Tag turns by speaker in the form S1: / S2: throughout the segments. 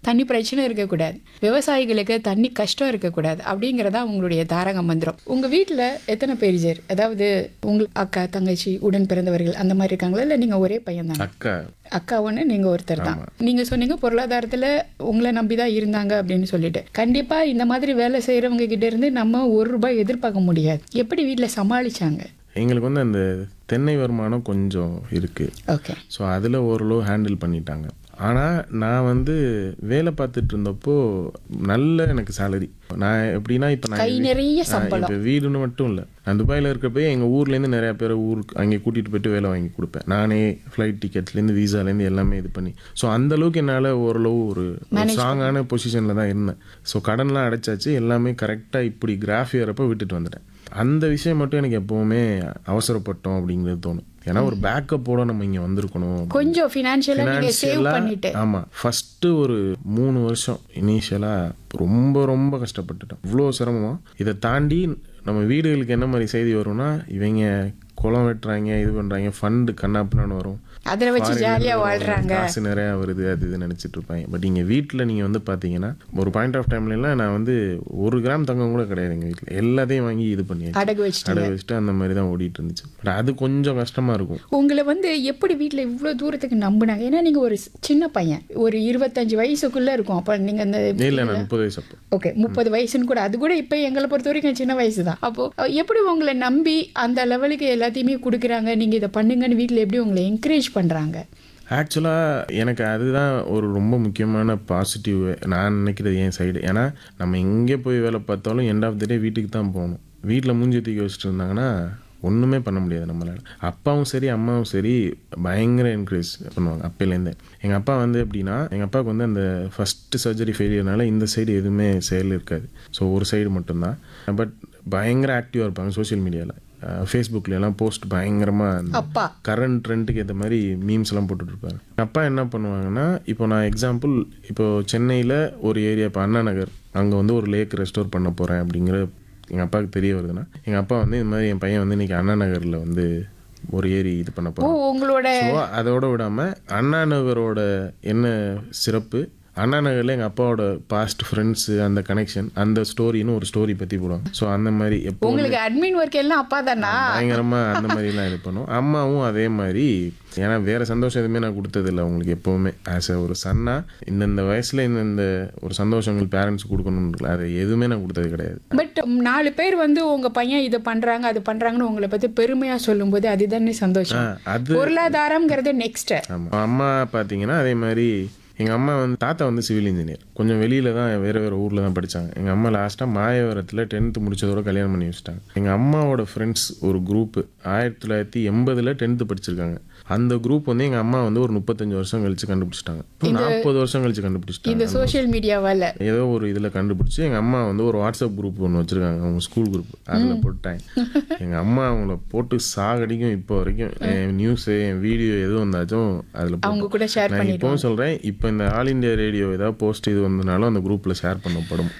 S1: தண்ணி பிரச்சனை இருக்கக்கூடாது விவசாயிகளுக்கு தண்ணி கஷ்டம் இருக்கக்கூடாது அப்படிங்கிறதா உங்களுடைய தாரக மந்திரம் உங்கள் வீட்டில் எத்தனை பேர் சார் அதாவது உங்கள் அக்கா தங்கச்சி உடன் பிறந்தவர்கள் அந்த மாதிரி இருக்காங்களா இல்லை நீங்கள் ஒரே பையன் தானே
S2: அக்கா
S1: அக்கா ஒன்று நீங்கள் ஒருத்தர் தான் நீங்கள் சொன்னீங்க பொருளாதாரத்தில் உங்களை நம்பி தான் இருந்தாங்க அப்படின்னு சொல்லிட்டு கண்டிப்பாக இந்த மாதிரி வேலை செய்கிறவங்க கிட்ட இருந்து நம்ம ஒரு ரூபாய் எதிர்பார்க்க முடியாது எப்படி வீட்டில் சமாளிச்சாங்க
S2: எங்களுக்கு வந்து அந்த தென்னை வருமானம் கொஞ்சம் இருக்குது
S1: ஓகே
S2: ஸோ அதில் ஓரளவு ஹேண்டில் பண்ணிட்டாங்க ஆனால் நான் வந்து வேலை பார்த்துட்டு இருந்தப்போ நல்ல எனக்கு சேலரி நான் எப்படின்னா இப்போ நான்
S1: கை நிறைய
S2: இப்போ வீடுன்னு மட்டும் இல்லை நான் துபாயில் இருக்கிறப்ப எங்கள் ஊர்லேருந்து நிறையா பேர் ஊருக்கு அங்கே கூட்டிகிட்டு போயிட்டு வேலை வாங்கி கொடுப்பேன் நானே ஃப்ளைட் டிக்கெட்லேருந்து வீசாலேருந்து எல்லாமே இது பண்ணி ஸோ அந்த அளவுக்கு என்னால் ஓரளவு ஒரு ஸ்ட்ராங்கான பொசிஷனில் தான் இருந்தேன் ஸோ கடன்லாம் அடைச்சாச்சு எல்லாமே கரெக்டாக இப்படி கிராஃப் ஏறப்போ விட்டுட்டு வந்துட்டேன் அந்த விஷயம் மட்டும் எனக்கு எப்போவுமே அவசரப்பட்டோம் அப்படிங்கிறது தோணும் ஏன்னா ஒரு பேக்கப்போட நம்ம இங்கே வந்திருக்கணும்
S1: கொஞ்சம் ஃபினான்ஷியலாக நீங்கள் சேவ்
S2: Financial-ஆ,
S1: பண்ணிட்டு
S2: ஆமா ஃபஸ்ட்டு ஒரு மூணு வருஷம் இனிஷியலாக ரொம்ப ரொம்ப கஷ்டப்பட்டுட்டோம் இவ்வளோ சிரமம் இதை தாண்டி நம்ம வீடுகளுக்கு என்ன மாதிரி செய்தி வரும்னா இவங்க குளம் வெட்டுறாங்க இது பண்ணுறாங்க ஃபண்டு கண்ணாப்புனான்னு வரும்
S1: அதில் வச்சு
S2: Foreign
S1: ஜாலியாக
S2: ல
S1: வாழ்கிறாங்க
S2: காசு நிறையா வருது அது இது நினச்சிட்டு இருப்பாங்க பட் இங்கே வீட்டில் நீங்கள் வந்து பார்த்தீங்கன்னா ஒரு பாயிண்ட் ஆஃப் டைம்லலாம் நான் வந்து ஒரு கிராம் தங்கம் கூட கிடையாது எங்கள் வீட்டில் எல்லாத்தையும் வாங்கி இது பண்ணி
S1: அடகு வச்சுட்டு
S2: கடை வச்சுட்டு அந்த மாதிரி தான் ஓடிட்டு இருந்துச்சு பட் அது கொஞ்சம் கஷ்டமாக இருக்கும்
S1: உங்களை வந்து எப்படி வீட்டில் இவ்வளோ தூரத்துக்கு நம்பினாங்க ஏன்னா நீங்கள் ஒரு சின்ன பையன் ஒரு இருபத்தஞ்சு வயசுக்குள்ளே இருக்கும் அப்போ நீங்கள் அந்த
S2: இல்லை நான் முப்பது வயசு அப்போ
S1: ஓகே முப்பது வயசுன்னு கூட அது கூட இப்போ எங்களை பொறுத்த வரைக்கும் சின்ன வயசு தான் அப்போ எப்படி உங்களை நம்பி அந்த லெவலுக்கு எல்லாத்தையுமே கொடுக்குறாங்க நீங்கள் இதை பண்ணுங்கன்னு வீட்டில் எப்படி உங்களை என்கரேஜ் பண்ணுறாங்க
S2: ஆக்சுவலாக எனக்கு அதுதான் ஒரு ரொம்ப முக்கியமான பாசிட்டிவ் நான் நினைக்கிறது என் சைடு ஏன்னா நம்ம எங்கே போய் வேலை பார்த்தாலும் எண்ட் ஆஃப் த டே வீட்டுக்கு தான் போகணும் வீட்டில் மூஞ்சி தூக்கி வச்சுட்டு இருந்தாங்கன்னா ஒன்றுமே பண்ண முடியாது நம்மளால் அப்பாவும் சரி அம்மாவும் சரி பயங்கர என்கரேஜ் பண்ணுவாங்க அப்போலேருந்தே எங்கள் அப்பா வந்து எப்படின்னா எங்கள் அப்பாவுக்கு வந்து அந்த ஃபஸ்ட்டு சர்ஜரி ஃபெயிலியர்னால இந்த சைடு எதுவுமே செயல் இருக்காது ஸோ ஒரு சைடு மட்டும்தான் பட் பயங்கர ஆக்டிவாக இருப்பாங்க சோஷியல் மீடியாவில் ஃபேஸ்புக்கில் எல்லாம் போஸ்ட் பயங்கரமாக
S1: அப்பா
S2: கரண்ட் ட்ரெண்டுக்கு ஏற்ற மாதிரி மீம்ஸ் எல்லாம் போட்டுட்டு இருப்பாங்க அப்பா என்ன பண்ணுவாங்கன்னா இப்போ நான் எக்ஸாம்பிள் இப்போ சென்னையில் ஒரு ஏரியா இப்போ அண்ணா நகர் அங்கே வந்து ஒரு லேக் ரெஸ்டோர் பண்ண போகிறேன் அப்படிங்கிற எங்கள் அப்பாவுக்கு தெரிய வருதுன்னா எங்கள் அப்பா வந்து இந்த மாதிரி என் பையன் வந்து இன்னைக்கு அண்ணா நகரில் வந்து ஒரு ஏரி இது பண்ண
S1: ஓ
S2: போகிறான்
S1: உங்களோட
S2: ஸோ அதோட விடாமல் அண்ணா நகரோட என்ன சிறப்பு அண்ணா நகரில் எங்கள் அப்பாவோட பாஸ்ட் ஃப்ரெண்ட்ஸு அந்த கனெக்ஷன் அந்த ஸ்டோரின்னு ஒரு ஸ்டோரி பற்றி போடுவாங்க ஸோ அந்த மாதிரி எப்போ
S1: உங்களுக்கு அட்மின் ஒர்க் எல்லாம் அப்பா தானா
S2: பயங்கரமா அந்த மாதிரிலாம் இது பண்ணும் அம்மாவும் அதே மாதிரி ஏன்னா வேற சந்தோஷம் எதுவுமே நான் கொடுத்ததில்ல அவங்களுக்கு எப்பவுமே ஆஸ் அ ஒரு சன்னா இந்தந்த வயசுல இந்தந்த ஒரு சந்தோஷங்கள் பேரண்ட்ஸ் கொடுக்கணும்னு அதை எதுவுமே நான் கொடுத்தது கிடையாது
S1: பட் நாலு பேர் வந்து உங்க பையன் இதை பண்றாங்க அது பண்றாங்கன்னு உங்களை பத்தி பெருமையா சொல்லும்போது அதுதானே சந்தோஷம்
S2: அது
S1: பொருளாதாரம்ங்கிறது நெக்ஸ்ட்
S2: ஆமாம் அம்மா பார்த்தீங்கன்னா அதே மாதிரி எங்கள் அம்மா வந்து தாத்தா வந்து சிவில் இன்ஜினியர் கொஞ்சம் வெளியில தான் வேறு வேறு ஊரில் தான் படித்தாங்க எங்கள் அம்மா லாஸ்ட்டாக மாயவரத்தில் டென்த்து முடிச்சதோட கல்யாணம் பண்ணி வச்சுட்டாங்க எங்கள் அம்மாவோட ஃப்ரெண்ட்ஸ் ஒரு குரூப்பு ஆயிரத்தி தொள்ளாயிரத்தி எண்பதில் டென்த்து படிச்சிருக்காங்க அந்த குரூப் வந்து எங்கள் அம்மா வந்து ஒரு முப்பத்தஞ்சு வருஷம் கழிச்சு கண்டுபிடிச்சிட்டாங்க நாற்பது வருஷம் கழிச்சு கண்டுபிடிச்சிட்டாங்க
S1: இந்த சோஷியல் மீடியாவால
S2: ஏதோ ஒரு இதில் கண்டுபிடிச்சி எங்கள் அம்மா வந்து ஒரு வாட்ஸ்அப் குரூப் ஒன்று வச்சுருக்காங்க அவங்க ஸ்கூல் குரூப் அதில் போட்டாங்க எங்கள் அம்மா அவங்கள போட்டு சாகடிக்கும் இப்போ வரைக்கும் என் நியூஸு என் வீடியோ எதுவும் வந்தாச்சும் அதில்
S1: அவங்க கூட ஷேர்
S2: நான் இப்போவும் சொல்கிறேன் இப்போ இந்த ஆல் இந்தியா ரேடியோ ஏதாவது போஸ்ட் இது வந்தனாலும் அந்த குரூப்பில் ஷேர் பண்ணப்படும்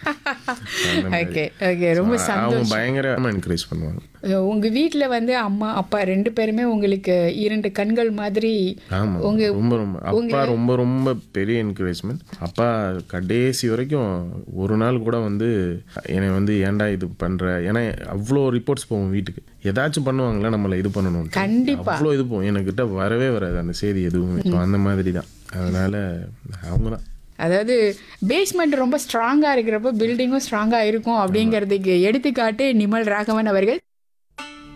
S2: அந்த மாதிரி.
S1: ஓகே ஓகே ரொம்ப
S2: So, அவங்க பயங்கரமாக என்கரேஜ் பண்ணுவாங்க
S1: உங்க வீட்ல வந்து அம்மா அப்பா ரெண்டு பேருமே உங்களுக்கு இரண்டு கண்கள் மாதிரி
S2: ஆமாம் ரொம்ப ரொம்ப அப்பா ரொம்ப ரொம்ப பெரிய என்கரேஜ்மெண்ட் அப்பா கடைசி வரைக்கும் ஒரு நாள் கூட வந்து என்னை வந்து ஏன்டா இது பண்ற ஏன்னா அவ்வளோ ரிப்போர்ட்ஸ் போகும் வீட்டுக்கு ஏதாச்சும் பண்ணுவாங்களா நம்மளை இது பண்ணணும்
S1: கண்டிப்பா.
S2: அவ்வளோ இது போகும் எனக்கிட்ட வரவே வராது அந்த செய்தி எதுவுமே So, அந்த மாதிரி தான் அதனால அவங்க தான்
S1: அதாவது பேஸ்மெண்ட் ரொம்ப ஸ்ட்ராங்கா இருக்கிறப்போ பில்டிங்கும் ஸ்ட்ராங்கா இருக்கும் அப்படிங்கிறதுக்கு எடுத்துக்காட்டு நிமல் ராகவன் அவர்கள்